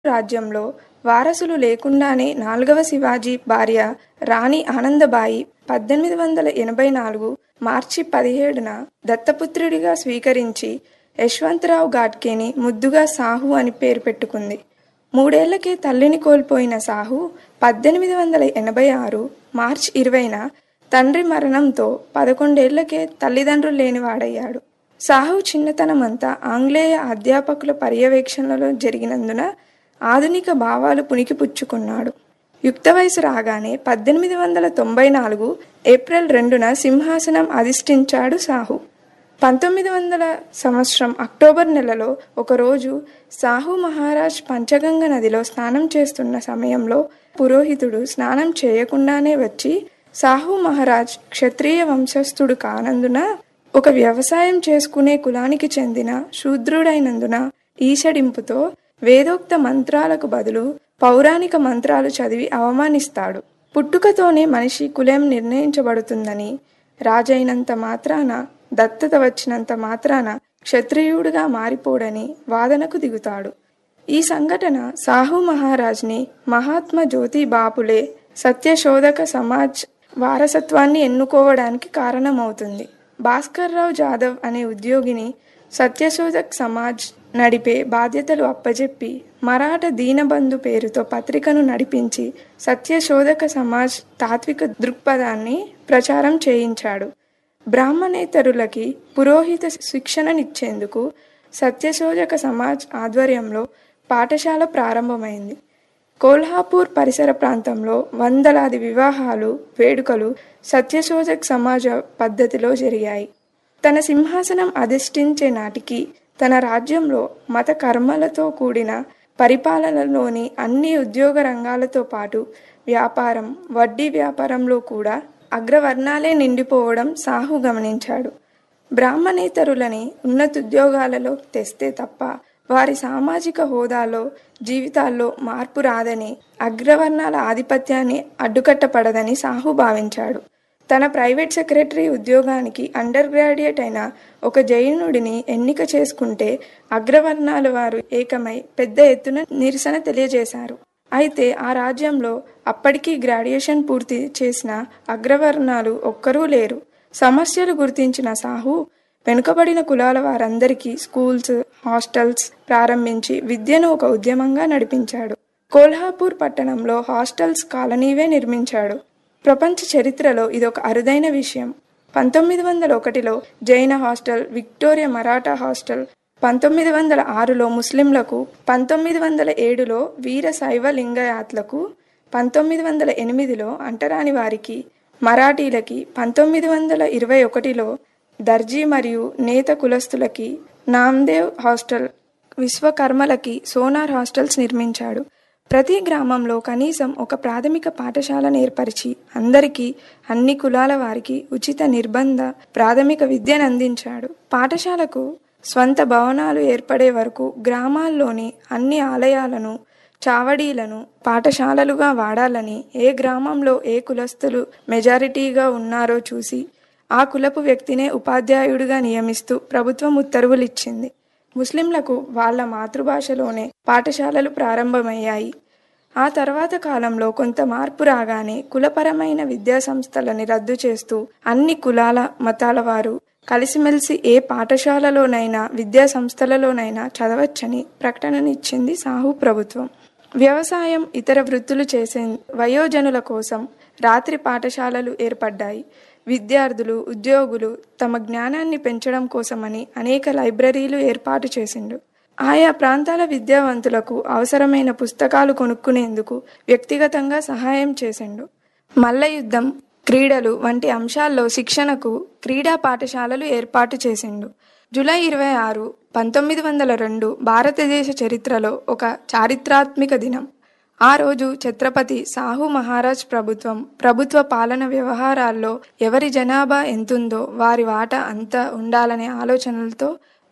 రాజ్యంలో వారసులు లేకుండానే నాల్గవ శివాజీ భార్య రాణి ఆనందబాయి పద్దెనిమిది వందల ఎనభై నాలుగు మార్చి పదిహేడున దత్తపుత్రుడిగా స్వీకరించి యశ్వంతరావు ఘాట్కేని ముద్దుగా సాహు అని పేరు పెట్టుకుంది మూడేళ్లకే తల్లిని కోల్పోయిన సాహు పద్దెనిమిది వందల ఎనభై ఆరు మార్చి ఇరవైన తండ్రి మరణంతో పదకొండేళ్లకే తల్లిదండ్రులు లేనివాడయ్యాడు సాహు చిన్నతనమంతా ఆంగ్లేయ అధ్యాపకుల పర్యవేక్షణలో జరిగినందున ఆధునిక భావాలు పుణికిపుచ్చుకున్నాడు యుక్త వయసు రాగానే పద్దెనిమిది వందల తొంభై నాలుగు ఏప్రిల్ రెండున సింహాసనం అధిష్ఠించాడు సాహు పంతొమ్మిది వందల సంవత్సరం అక్టోబర్ నెలలో ఒకరోజు సాహు మహారాజ్ పంచగంగ నదిలో స్నానం చేస్తున్న సమయంలో పురోహితుడు స్నానం చేయకుండానే వచ్చి సాహు మహారాజ్ క్షత్రియ వంశస్థుడు కానందున ఒక వ్యవసాయం చేసుకునే కులానికి చెందిన శూద్రుడైనందున ఈసడింపుతో వేదోక్త మంత్రాలకు బదులు పౌరాణిక మంత్రాలు చదివి అవమానిస్తాడు పుట్టుకతోనే మనిషి కులం నిర్ణయించబడుతుందని రాజైనంత మాత్రాన దత్తత వచ్చినంత మాత్రాన క్షత్రియుడిగా మారిపోడని వాదనకు దిగుతాడు ఈ సంఘటన సాహు మహారాజ్ని మహాత్మా జ్యోతి బాపులే సత్యశోధక సమాజ్ వారసత్వాన్ని ఎన్నుకోవడానికి కారణమవుతుంది భాస్కర్రావు జాదవ్ అనే ఉద్యోగిని సత్యశోధక్ సమాజ్ నడిపే బాధ్యతలు అప్పజెప్పి మరాఠ దీనబంధు పేరుతో పత్రికను నడిపించి సత్యశోధక సమాజ్ తాత్విక దృక్పథాన్ని ప్రచారం చేయించాడు బ్రాహ్మణేతరులకి పురోహిత శిక్షణనిచ్చేందుకు సత్యశోధక సమాజ్ ఆధ్వర్యంలో పాఠశాల ప్రారంభమైంది కోల్హాపూర్ పరిసర ప్రాంతంలో వందలాది వివాహాలు వేడుకలు సత్యశోధక్ సమాజ పద్ధతిలో జరిగాయి తన సింహాసనం అధిష్ఠించే నాటికి తన రాజ్యంలో మత కర్మలతో కూడిన పరిపాలనలోని అన్ని ఉద్యోగ రంగాలతో పాటు వ్యాపారం వడ్డీ వ్యాపారంలో కూడా అగ్రవర్ణాలే నిండిపోవడం సాహు గమనించాడు బ్రాహ్మణేతరులని ఉన్నతుద్యోగాలలో తెస్తే తప్ప వారి సామాజిక హోదాలో జీవితాల్లో మార్పు రాదని అగ్రవర్ణాల ఆధిపత్యాన్ని అడ్డుకట్టపడదని సాహు భావించాడు తన ప్రైవేట్ సెక్రటరీ ఉద్యోగానికి అండర్ గ్రాడ్యుయేట్ అయిన ఒక జైనుడిని ఎన్నిక చేసుకుంటే అగ్రవర్ణాల వారు ఏకమై పెద్ద ఎత్తున నిరసన తెలియజేశారు అయితే ఆ రాజ్యంలో అప్పటికీ గ్రాడ్యుయేషన్ పూర్తి చేసిన అగ్రవర్ణాలు ఒక్కరూ లేరు సమస్యలు గుర్తించిన సాహు వెనుకబడిన కులాల వారందరికీ స్కూల్స్ హాస్టల్స్ ప్రారంభించి విద్యను ఒక ఉద్యమంగా నడిపించాడు కోల్హాపూర్ పట్టణంలో హాస్టల్స్ కాలనీవే నిర్మించాడు ప్రపంచ చరిత్రలో ఇదొక అరుదైన విషయం పంతొమ్మిది వందల ఒకటిలో Jain hostel Victoria Maratha hostel పంతొమ్మిది వందల ఆరులో ముస్లింలకు పంతొమ్మిది వందల ఏడులో వీర శైవ లింగయాత్లకు పంతొమ్మిది వందల ఎనిమిదిలో అంటరాని వారికి మరాఠీలకి పంతొమ్మిది వందల ఇరవై ఒకటిలో దర్జీ మరియు నేత కులస్తులకి నామ్దేవ్ హాస్టల్ విశ్వకర్మలకి సోనార్ హాస్టల్స్ నిర్మించాడు ప్రతి గ్రామంలో కనీసం ఒక ప్రాథమిక పాఠశాలను ఏర్పరిచి అందరికీ అన్ని కులాల వారికి ఉచిత నిర్బంధ ప్రాథమిక విద్యను అందించాడు పాఠశాలకు స్వంత భవనాలు ఏర్పడే వరకు గ్రామాల్లోని అన్ని ఆలయాలను చావడీలను పాఠశాలలుగా వాడాలని ఏ గ్రామంలో ఏ కులస్తులు మెజారిటీగా ఉన్నారో చూసి ఆ కులపు వ్యక్తినే ఉపాధ్యాయుడిగా నియమిస్తూ ప్రభుత్వం ఉత్తర్వులిచ్చింది ముస్లింలకు వాళ్ళ మాతృభాషలోనే పాఠశాలలు ప్రారంభమయ్యాయి ఆ తర్వాత కాలంలో కొంత మార్పు రాగానే కులపరమైన విద్యా సంస్థలని రద్దు చేస్తూ అన్ని కులాల మతాల వారు కలిసిమెలిసి ఏ పాఠశాలలోనైనా విద్యా సంస్థలలోనైనా చదవచ్చని ప్రకటననిచ్చింది సాహు ప్రభుత్వం వ్యవసాయం ఇతర వృత్తులు చేసే వయోజనుల కోసం రాత్రి పాఠశాలలు ఏర్పడ్డాయి విద్యార్థులు ఉద్యోగులు తమ జ్ఞానాన్ని పెంచడం కోసమని అనేక లైబ్రరీలు ఏర్పాటు చేసిండు ఆయా ప్రాంతాల విద్యావంతులకు అవసరమైన పుస్తకాలు కొనుక్కునేందుకు వ్యక్తిగతంగా సహాయం చేసిండు మల్ల యుద్ధం క్రీడలు వంటి అంశాల్లో శిక్షణకు క్రీడా పాఠశాలలు ఏర్పాటు చేసిండు జూలై ఇరవై ఆరు పంతొమ్మిది వందల రెండు భారతదేశ చరిత్రలో ఒక చారిత్రాత్మక దినం ఆ రోజు ఛత్రపతి సాహు మహారాజ్ ప్రభుత్వం ప్రభుత్వ పాలన వ్యవహారాల్లో ఎవరి జనాభా ఎంతుందో వారి వాటా అంత ఉండాలనే ఆలోచనలతో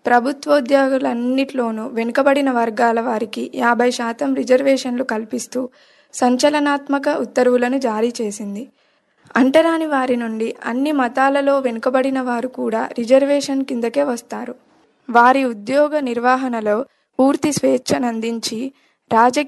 ప్రభుత్వోద్యోగులన్నిట్లోనూ వెనుకబడిన వర్గాల వారికి యాభై శాతం రిజర్వేషన్లు కల్పిస్తూ సంచలనాత్మక ఉత్తర్వులను జారీ చేసింది అంటరాని వారి నుండి అన్ని మతాలలో వెనుకబడిన వారు కూడా రిజర్వేషన్ కిందకే వస్తారు వారి ఉద్యోగ నిర్వహణలో పూర్తి స్వేచ్ఛనందించి రాజకీయ